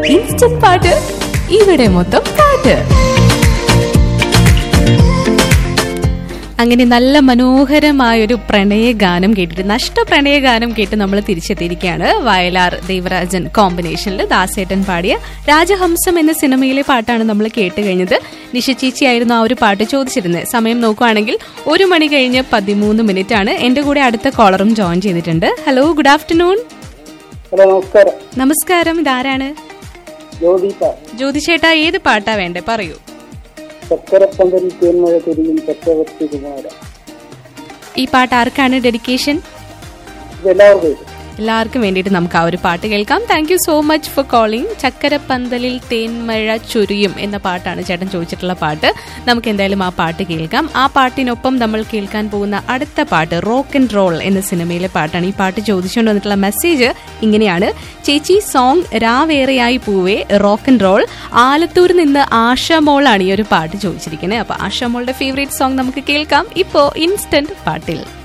instant പാട്ട് ഇവിടെ മൊത്തം പാട്ട് അങ്ങനെ നല്ല മനോഹരമായൊരു പ്രണയ ഗാനം കേട്ടിട്ട് നഷ്ട പ്രണയ ഗാനം കേട്ട് നമ്മൾ തിരിച്ചെത്തിയിരിക്കുകയാണ് വയലാർ ദേവരാജൻ കോമ്പിനേഷനിൽ ദാസേട്ടൻ പാടിയ രാജഹംസം എന്ന സിനിമയിലെ പാട്ടാണ് നമ്മൾ കേട്ട് കഴിഞ്ഞത് നിഷ ചേച്ചി ആയിരുന്നു ആ ഒരു പാട്ട് ചോദിച്ചിരുന്നത് സമയം നോക്കുവാണെങ്കിൽ ഒരു മണി കഴിഞ്ഞ് പതിമൂന്ന് മിനിറ്റ് ആണ് എന്റെ കൂടെ അടുത്ത കോളറും ജോയിൻ ചെയ്തിട്ടുണ്ട് ഹലോ ഗുഡ് ആഫ്റ്റർനൂൺ ഹലോ നമസ്കാരം നമസ്കാരം ഇതാരാണ് ജ്യോതിപ്പ ജ്യോതിഷേട്ടാ ഏത് പാട്ടാ വേണ്ടേ പറയൂ ചക്കരപ്പന്തലിൽ തേന്മഴ തിരിയും ചക്രവർത്തി കുമാര ഈ പാട്ട് ആർക്കാണ് ഡെഡിക്കേഷൻ ഇതെല്ലാവർക്കും എല്ലാവർക്കും വേണ്ടിയിട്ട് നമുക്ക് ആ ഒരു പാട്ട് കേൾക്കാം thank you so much for calling ചക്കരപ്പന്തലിൽ തേന്മഴ ചൊരിയും എന്ന പാട്ടാണ് ചേട്ടൻ ചോദിച്ചിട്ടുള്ള പാട്ട് നമുക്ക് എന്തായാലും ആ പാട്ട് കേൾക്കാം ആ പാട്ടിനൊപ്പം നമ്മൾ കേൾക്കാൻ പോകുന്ന അടുത്ത പാട്ട് റോക്ക് ആൻഡ് റോൾ എന്ന സിനിമയിലെ പാട്ടാണ് ഈ പാട്ട് ചോദിച്ചുകൊണ്ട് വന്നിട്ടുള്ള മെസ്സേജ് ഇങ്ങനെയാണ് ചേച്ചി സോങ് രാവേറെയായി പൂവേ റോക്ക് ആൻഡ് റോൾ ആലത്തൂരിൽ നിന്ന് ആശാമോളാണ് ഈ ഒരു പാട്ട് ചോദിച്ചിരിക്കുന്നത് അപ്പൊ ആശാമോളുടെ ഫേവറേറ്റ് സോങ് നമുക്ക് കേൾക്കാം ഇപ്പോ ഇൻസ്റ്റന്റ് പാട്ടിൽ